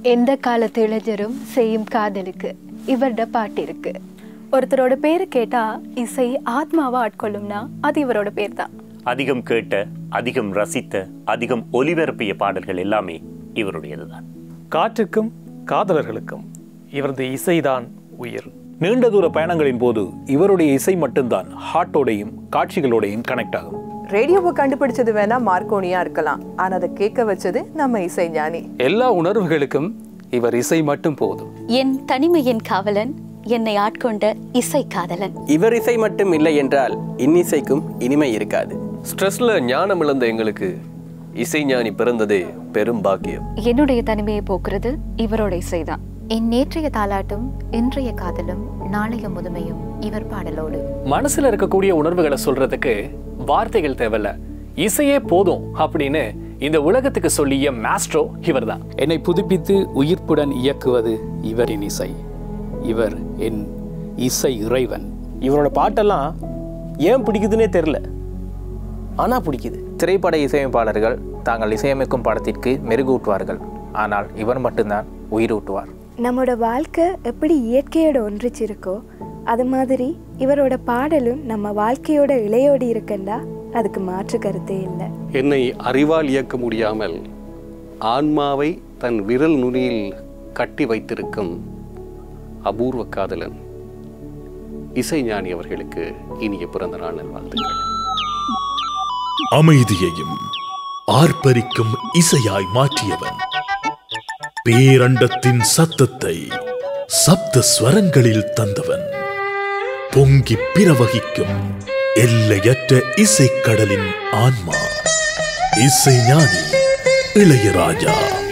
எந்த காலத்து இளைஞரும் செய்யும் காதலுக்கு இவருட பாட்டு இருக்கு ஒருத்தரோட பேரை கேட்டா இசை ஆத்மாவா ஆட்கொள்ளும்னா அது இவரோட பேர் தான் அதிகம் கேட்ட அதிகம் ரசித்த அதிகம் ஒலிபரப்பிய பாடல்கள் எல்லாமே இவருடையதுதான் காற்றுக்கும் காதலர்களுக்கும் இவரது இசைதான் உயிர் நீண்ட தூர பயணங்களின் போது இவருடைய இசை மட்டும்தான் ஹார்ட்டோடையும் காட்சிகளோடையும் கனெக்ட் ஆகும் ரேடியோவை கண்டுபிடிச்சது வேணா மார்க்கோனியா இருக்கலாம் ஆனா அதை கேட்க வச்சது நம்ம இசைஞானி எல்லா உணர்வுகளுக்கும் இவர் இசை மட்டும் போதும் என் தனிமையின் காவலன் என்னை ஆட்கொண்ட இசை காதலன் இவர் இசை மட்டும் இல்லை என்றால் இன்னிசைக்கும் இனிமை இருக்காது ஸ்ட்ரெஸ்ல ஞானம் இழந்த எங்களுக்கு இசைஞானி பிறந்ததே பெரும் பாக்கியம் என்னுடைய தனிமையை போக்குறது இவரோட இசைதான் என் நேற்றைய தாலாட்டும் இன்றைய காதலும் நாளைய முதுமையும் இவர் பாடலோடு மனசுல இருக்கக்கூடிய உணர்வுகளை சொல்றதுக்கு வார்த்தைகள் தேவையில்ல இசையே போதும் அப்படின்னு இந்த உலகத்துக்கு சொல்லிய மாஸ்ட்ரோ இவர்தான் என்னை புதுப்பித்து உயிர்ப்புடன் இயக்குவது இவரின் இசை இவர் என் இசை இறைவன் இவரோட பாட்டெல்லாம் ஏன் பிடிக்குதுன்னே தெரில ஆனா பிடிக்குது திரைப்பட இசையமைப்பாளர்கள் தாங்கள் இசையமைக்கும் படத்திற்கு மெருகூட்டுவார்கள் ஆனால் இவர் மட்டும்தான் உயிரூட்டுவார் நம்மளோட வாழ்க்கை எப்படி இயற்கையோட ஒன்றிச்சிருக்கோ அது மாதிரி இவரோட பாடலும் நம்ம வாழ்க்கையோட இளையோடி இருக்கண்டா அதுக்கு மாற்று கருத்தே இல்லை என்னை அறிவால் இயக்க முடியாமல் ஆன்மாவை தன் விரல் நுனியில் கட்டி வைத்திருக்கும் அபூர்வ காதலன் இசைஞானி அவர்களுக்கு இனிய பிறந்த நாள் நல்வாழ்த்துக்கள் அமைதியையும் ஆர்ப்பரிக்கும் இசையாய் மாற்றியவன் பேரண்டத்தின் சத்தத்தை சப்த ஸ்வரங்களில் தந்தவன் பொங்கி பிரவகிக்கும் எல்லையற்ற இசைக்கடலின் ஆன்மா இசைஞானி இளையராஜா